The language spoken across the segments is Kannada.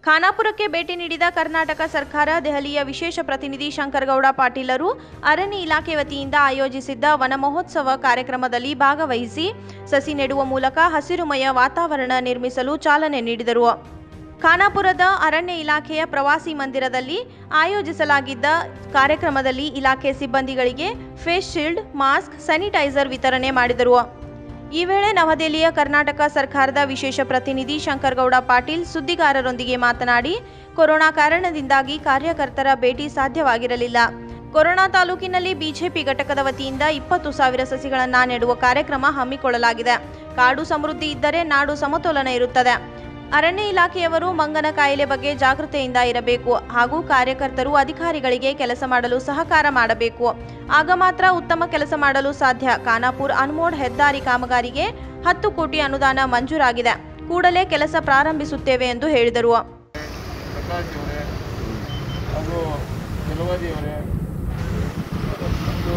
ಖಾನಾಪುರಕ್ಕೆ ಭೇಟಿ ನೀಡಿದ ಕರ್ನಾಟಕ ಸರ್ಕಾರ ದೆಹಲಿಯ ವಿಶೇಷ ಪ್ರತಿನಿಧಿ ಶಂಕರಗೌಡ ಪಾಟೀಲರು ಅರಣ್ಯ ಇಲಾಖೆ ವತಿಯಿಂದ ಆಯೋಜಿಸಿದ್ದ ವನ ಮಹೋತ್ಸವ ಕಾರ್ಯಕ್ರಮದಲ್ಲಿ ಭಾಗವಹಿಸಿ ಸಸಿ ನೆಡುವ ಮೂಲಕ ಹಸಿರುಮಯ ವಾತಾವರಣ ನಿರ್ಮಿಸಲು ಚಾಲನೆ ನೀಡಿದರು ಖಾನಾಪುರದ ಅರಣ್ಯ ಇಲಾಖೆಯ ಪ್ರವಾಸಿ ಮಂದಿರದಲ್ಲಿ ಆಯೋಜಿಸಲಾಗಿದ್ದ ಕಾರ್ಯಕ್ರಮದಲ್ಲಿ ಇಲಾಖೆ ಸಿಬ್ಬಂದಿಗಳಿಗೆ ಫೇಸ್ ಶೀಲ್ಡ್ ಮಾಸ್ಕ್ ಸ್ಯಾನಿಟೈಸರ್ ವಿತರಣೆ ಮಾಡಿದರು ಈ ವೇಳೆ ನವದೆಹಲಿಯ ಕರ್ನಾಟಕ ಸರ್ಕಾರದ ವಿಶೇಷ ಪ್ರತಿನಿಧಿ ಶಂಕರಗೌಡ ಪಾಟೀಲ್ ಸುದ್ದಿಗಾರರೊಂದಿಗೆ ಮಾತನಾಡಿ ಕೊರೋನಾ ಕಾರಣದಿಂದಾಗಿ ಕಾರ್ಯಕರ್ತರ ಭೇಟಿ ಸಾಧ್ಯವಾಗಿರಲಿಲ್ಲ ಕೊರೋನಾ ತಾಲೂಕಿನಲ್ಲಿ ಬಿಜೆಪಿ ಘಟಕದ ವತಿಯಿಂದ ಇಪ್ಪತ್ತು ಸಾವಿರ ಸಸಿಗಳನ್ನು ನೆಡುವ ಕಾರ್ಯಕ್ರಮ ಹಮ್ಮಿಕೊಳ್ಳಲಾಗಿದೆ ಕಾಡು ಸಮೃದ್ಧಿ ಇದ್ದರೆ ನಾಡು ಸಮತೋಲನ ಇರುತ್ತದೆ ಅರಣ್ಯ ಇಲಾಖೆಯವರು ಮಂಗನ ಕಾಯಿಲೆ ಬಗ್ಗೆ ಜಾಗೃತೆಯಿಂದ ಇರಬೇಕು ಹಾಗೂ ಕಾರ್ಯಕರ್ತರು ಅಧಿಕಾರಿಗಳಿಗೆ ಕೆಲಸ ಮಾಡಲು ಸಹಕಾರ ಮಾಡಬೇಕು ಆಗ ಮಾತ್ರ ಉತ್ತಮ ಕೆಲಸ ಮಾಡಲು ಸಾಧ್ಯ ಖಾನಾಪುರ್ ಅನ್ಮೋಡ್ ಹೆದ್ದಾರಿ ಕಾಮಗಾರಿಗೆ ಹತ್ತು ಕೋಟಿ ಅನುದಾನ ಮಂಜೂರಾಗಿದೆ ಕೂಡಲೇ ಕೆಲಸ ಪ್ರಾರಂಭಿಸುತ್ತೇವೆ ಎಂದು ಹೇಳಿದರು ಪ್ರಕಾಶ್ ಅವರೇ ಹಾಗೂ ಕೆಲವಾದಿ ಅವರೇ ಮತ್ತು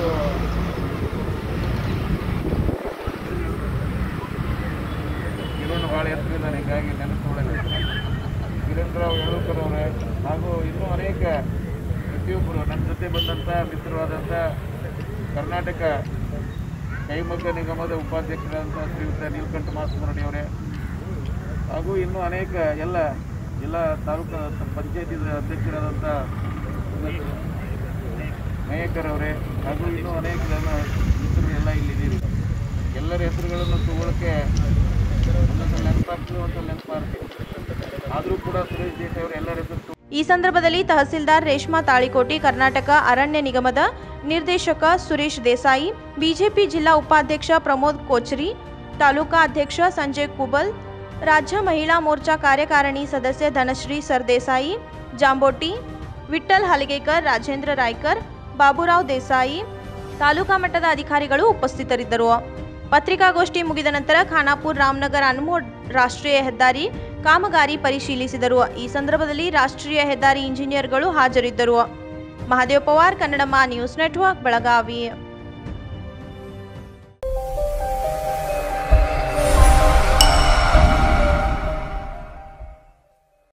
ಕಿರಣ್ ಭಾಳ ಎತ್ತರಿದ್ದಾನೆ ಹೀಗಾಗಿ ನೆನಪುಕೊಳ್ಳಲಿಲ್ಲ ಕಿರಣ್ ರಾವ್ ಯಳೂಕರ್ ಅವರೇ ಹಾಗೂ ಇನ್ನೂ ಅನೇಕ ಪ್ರತಿಯೊಬ್ಬರು ನನ್ನ ಜೊತೆ ಬಂದಂಥ ಮಿತ್ರರಾದಂಥ ಕರ್ನಾಟಕ ಕೈಮಗ್ಗ ನಿಗಮದ ಉಪಾಧ್ಯಕ್ಷರಾದಂಥ ಶ್ರೀಯುತ ನೀಲಕಂಠ ಮಾಸ್ಮರಡಿ ಅವರೇ ಹಾಗೂ ಇನ್ನೂ ಅನೇಕ ಎಲ್ಲ ಜಿಲ್ಲಾ ತಾಲೂಕು ಪಂಚಾಯತಿ ಅಧ್ಯಕ್ಷರಾದಂಥ ನಾಯಕರವರೇ ಹಾಗೂ ಇನ್ನೂ ಅನೇಕ ಜನ ಮಿತ್ರರು ಎಲ್ಲ ಇಲ್ಲಿದ್ದೀರಿ ಎಲ್ಲರ ಹೆಸರುಗಳನ್ನು ತಗೊಳ್ಳೋಕ್ಕೆ ಒಂದೊಂದು ನೆನಪಾಗ್ತದೆ ಒಂದೊಂದು ನೆನಪಾಗ್ತದೆ ಆದರೂ ಕೂಡ ಸುರೇಶ್ ದೇಶ್ ಅವರ ಎಲ್ಲರ ಹೆಸರು ಈ ಸಂದರ್ಭದಲ್ಲಿ ತಹಸೀಲ್ದಾರ್ ರೇಷ್ಮಾ ತಾಳಿಕೋಟಿ ಕರ್ನಾಟಕ ಅರಣ್ಯ ನಿಗಮದ ನಿರ್ದೇಶಕ ಸುರೇಶ್ ದೇಸಾಯಿ ಬಿಜೆಪಿ ಜಿಲ್ಲಾ ಉಪಾಧ್ಯಕ್ಷ ಪ್ರಮೋದ್ ಕೋಚರಿ ತಾಲೂಕಾ ಅಧ್ಯಕ್ಷ ಸಂಜಯ್ ಕುಬಲ್ ರಾಜ್ಯ ಮಹಿಳಾ ಮೋರ್ಚಾ ಕಾರ್ಯಕಾರಿಣಿ ಸದಸ್ಯ ಧನಶ್ರೀ ಸರ್ದೇಸಾಯಿ ಜಾಂಬೋಟಿ ವಿಠ್ಠಲ್ ಹಲಿಗೇಕರ್ ರಾಜೇಂದ್ರ ರಾಯ್ಕರ್ ಬಾಬುರಾವ್ ದೇಸಾಯಿ ತಾಲೂಕಾ ಮಟ್ಟದ ಅಧಿಕಾರಿಗಳು ಉಪಸ್ಥಿತರಿದ್ದರು ಪತ್ರಿಕಾಗೋಷ್ಠಿ ಮುಗಿದ ನಂತರ ಖಾನಾಪುರ್ ರಾಮನಗರ ಅನ್ಮೋಡ್ ರಾಷ್ಟ್ರೀಯ ಹೆದ್ದಾರಿ ಕಾಮಗಾರಿ ಪರಿಶೀಲಿಸಿದರು ಈ ಸಂದರ್ಭದಲ್ಲಿ ರಾಷ್ಟ್ರೀಯ ಹೆದ್ದಾರಿ ಇಂಜಿನಿಯರ್ಗಳು ಹಾಜರಿದ್ದರು ಮಹಾದೇವ್ ಪವಾರ್ ಕನ್ನಡಮ್ಮ ನ್ಯೂಸ್ ನೆಟ್ವರ್ಕ್ ಬೆಳಗಾವಿ